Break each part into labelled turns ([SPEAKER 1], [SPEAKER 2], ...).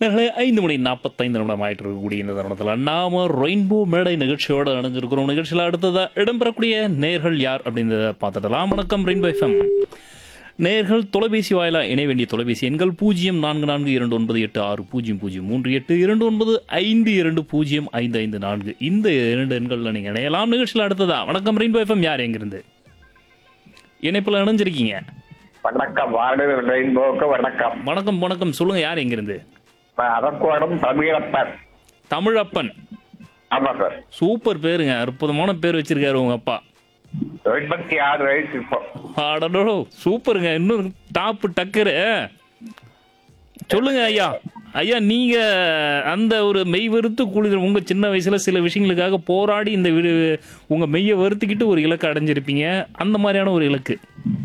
[SPEAKER 1] நேர்களே ஐந்து மணி நாற்பத்தைந்து நிமிடம் ஆயிட்டு இருக்கக்கூடிய இந்த தருணத்தில் நாம ரெயின்போ மேடை நிகழ்ச்சியோட அணிஞ்சிருக்கிறோம் நிகழ்ச்சியில் அடுத்ததா இடம்பெறக்கூடிய நேர்கள் யார் அப்படின்றத பார்த்துடலாம் வணக்கம் ரெயின்போ எஃப்எம் நேர்கள் தொலைபேசி வாயிலா இணைய வேண்டிய தொலைபேசி எண்கள் பூஜ்ஜியம் நான்கு நான்கு இரண்டு ஒன்பது எட்டு ஆறு பூஜ்ஜியம் பூஜ்ஜியம் மூன்று எட்டு இரண்டு ஒன்பது ஐந்து இரண்டு பூஜ்ஜியம் ஐந்து ஐந்து நான்கு இந்த இரண்டு எண்களில் நீங்கள் இணையலாம் நிகழ்ச்சியில் அடுத்ததா வணக்கம் ரெயின்போ எஃப்எம் யார் எங்கிருந்து இணைப்பில் இணைஞ்சிருக்கீங்க
[SPEAKER 2] வணக்கம் வார்டு ரெயின்போக்கு வணக்கம்
[SPEAKER 1] வணக்கம் வணக்கம் சொல்லுங்க யார் எங்கிருந்து
[SPEAKER 2] நான் அரக்கோணம் தமிழப்பன்
[SPEAKER 1] தமிழப்பன்
[SPEAKER 2] ஆமா சார்
[SPEAKER 1] சூப்பர் பேருங்க அற்புதமான பேர் வச்சிருக்காரு உங்க அப்பா
[SPEAKER 2] எண்பத்தி ஆறு வயசு இப்போ
[SPEAKER 1] அடடோ சூப்பருங்க இன்னும் டாப்பு டக்கரு சொல்லுங்க ஐயா ஐயா நீங்க அந்த ஒரு மெய் வெறுத்து குளிர் உங்க சின்ன வயசுல சில விஷயங்களுக்காக போராடி இந்த வி- உங்க மெய்யை வெறுத்துக்கிட்டு ஒரு இலக்கு அடைஞ்சிருப்பீங்க அந்த மாதிரியான ஒரு இலக்கு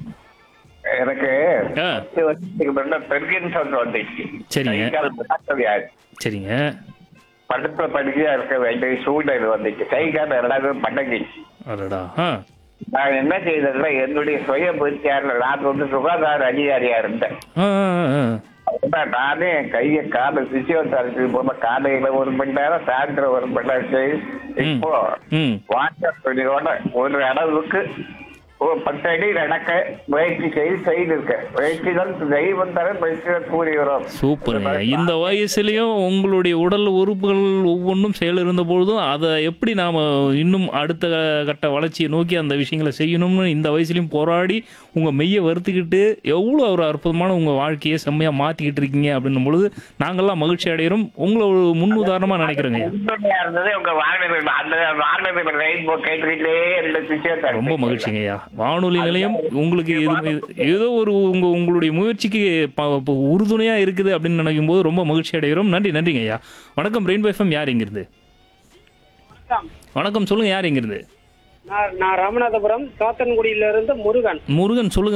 [SPEAKER 2] எனக்கு
[SPEAKER 1] ஆ
[SPEAKER 2] பத்து வருஷத்துக்கு முன்ன பெர்கின்சன் வந்துச்சு
[SPEAKER 1] சரிங்க.
[SPEAKER 2] கை கால் முடக்கவி ஆயிடுச்சு.
[SPEAKER 1] சரிங்க
[SPEAKER 2] படுத்த படிக்கையா இருக்க வேண்டிய சூழ்நிலை வந்துச்சு கை கால் ரெண்டாவது பட்டங்கிச்சு
[SPEAKER 1] அடடா ஆ
[SPEAKER 2] நான் என்ன செய்தேன்னா என்னுடைய சுய முயற்சியாளர் நான் வந்து சுகாதார அதிகாரியா இருந்தேன்
[SPEAKER 1] ஆ, ஆ, ஆ.
[SPEAKER 2] அப்பதான் நானே என் கையை காலை பிசியோதெரபி போல காலையில ஒரு மணி நேரம் சாயந்தரம் ஒரு மணி நேரம் செய்து இப்போ
[SPEAKER 1] ம்
[SPEAKER 2] வாட்டர் துணியோட ஒரு அளவுக்கு ஒரு பத்து அடி நடக்க முயற்சி செய்து செய்திருக்கேன் முயற்சிகள் தெய்வம் தர முயற்சிகள் கூறி வரும்
[SPEAKER 1] சூப்பருங்க இந்த வயசுலயும் உங்களுடைய உடல் உறுப்புகள் ஒவ்வொன்றும் செயல் இருந்த பொழுதும் அதை எப்படி நாம இன்னும் அடுத்த கட்ட வளர்ச்சியை நோக்கி அந்த விஷயங்களை செய்யணும்னு இந்த வயசுலயும் போராடி உங்க மெய்யை வறுத்துக்கிட்டு எவ்வளோ ஒரு அற்புதமான உங்க வாழ்க்கையை செம்மையா மாத்திக்கிட்டு இருக்கீங்க அப்படின்னும் பொழுது நாங்கெல்லாம் மகிழ்ச்சி அடைகிறோம் உங்களை ஒரு முன் உதாரணமா நினைக்கிறோங்க
[SPEAKER 2] உண்மையா இருந்தது உங்க வானொலி அந்த வானொலி ரெயின்போ கேட்டுக்கிட்டே இருந்த பிசியோதெரபி
[SPEAKER 1] ரொம்ப மகிழ்ச்சிங்க ஐயா வானொலி நிலையம் உங்களுக்கு இது ஏதோ ஒரு உங்க உங்களுடைய முயற்சிக்கு ப- ப- உறுதுணையா இருக்குது அப்படின்னு நினைக்கும் போது ரொம்ப மகிழ்ச்சி அடைகிறோம் நன்றி நன்றிங்க ஐயா வணக்கம் ரெயின்போ எஃப்எம் யார் எங்கிருந்து
[SPEAKER 3] வணக்கம்.
[SPEAKER 1] வணக்கம் சொல்லுங்க யார் எங்கிருந்து
[SPEAKER 3] நான் நான் ராமநாதபுரம் சாத்தன்குடியில இருந்து முருகன்
[SPEAKER 1] முருகன் சொல்லுங்க